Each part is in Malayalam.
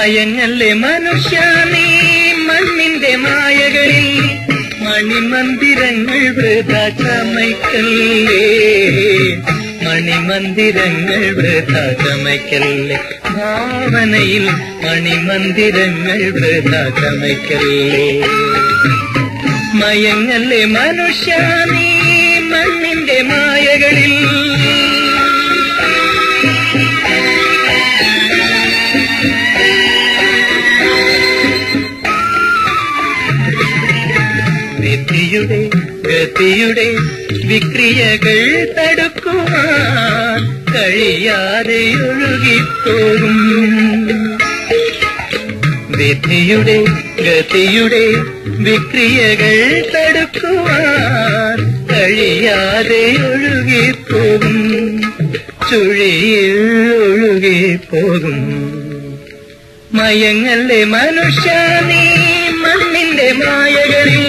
മയങ്ങല്ലേ മനുഷ്യ നീ മണ്ണിന്റെ മായകളിൽ മണിമന്ദിരങ്ങൾ വൃത ചമയ്ക്കല്ലേ മണിമന്ദിരങ്ങൾ വൃത ചമയ്ക്കല്ലേ ഭാവനയിൽ മണിമന്ദിരങ്ങൾ വൃത ചമയ്ക്കല്ലേ മയങ്ങല്ലേ മനുഷ്യ നീ മണ്ണിന്റെ മായകളിൽ വിധിയുടെ ഗതിയുടെ വിക്രിയകൾ തടുക്കുവാൻ കഴിയാതെ ഒഴുകിപ്പോകും വിധിയുടെ ഗതിയുടെ വിക്രിയകൾ തടുക്കുവാൻ കഴിയാതെ ഒഴുകിപ്പോകും ചുഴിയിൽ ഒഴുകിപ്പോകും മയങ്ങല്ലേ മനുഷ്യ നീ മണ്ണിന്റെ മായകളിൽ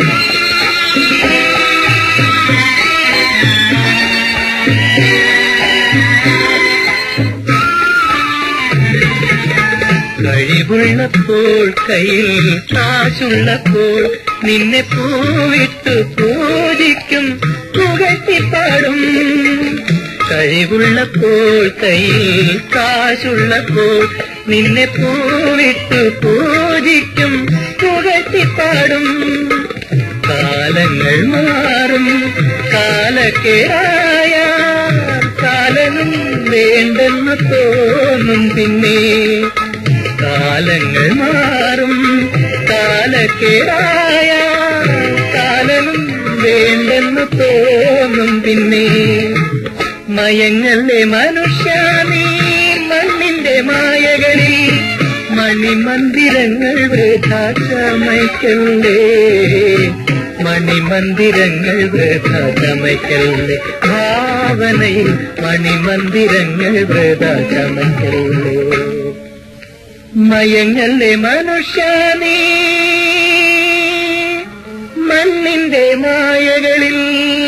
കഴിവുള്ളപ്പോൾ കയ്യിൽ കാശുള്ളപ്പോൾ നിന്നെ പൂവിട്ടു പൂജിക്കും പുകഴ്ത്തിപ്പാടും കഴിവുള്ളപ്പോൾ കയ്യിൽ കാശുള്ളപ്പോൾ നിന്നെ പൂവിട്ടു പൂജിക്കും പുകഴ്ത്തിപ്പാടും കാലങ്ങൾ മാറും കാലക്കേറായ കാലനും വേണ്ടെന്ന് തോന്നും പിന്നെ കാലങ്ങൾ മാറും കാലക്കേറായ കാലനും വേണ്ടെന്ന് തോന്നും പിന്നെ മയങ്ങല്ലേ മനുഷ്യ നീ മണ്ണിന്റെ മായകളിൽ മണിമന്ദിരങ്ങൾ വൃഥാ ചമയ്ക്കല്ലേ മണിമന്ദിരങ്ങൾ വൃഥാ ചമയ്ക്കല്ലേ ഭാവനയിൽ മണിമന്ദിരങ്ങൾ വൃഥാ ചമയ്ക്കല്ലേ മയങ്ങല്ലേ മനുഷ്യ നീ മണ്ണിന്റെ മായകളിൽ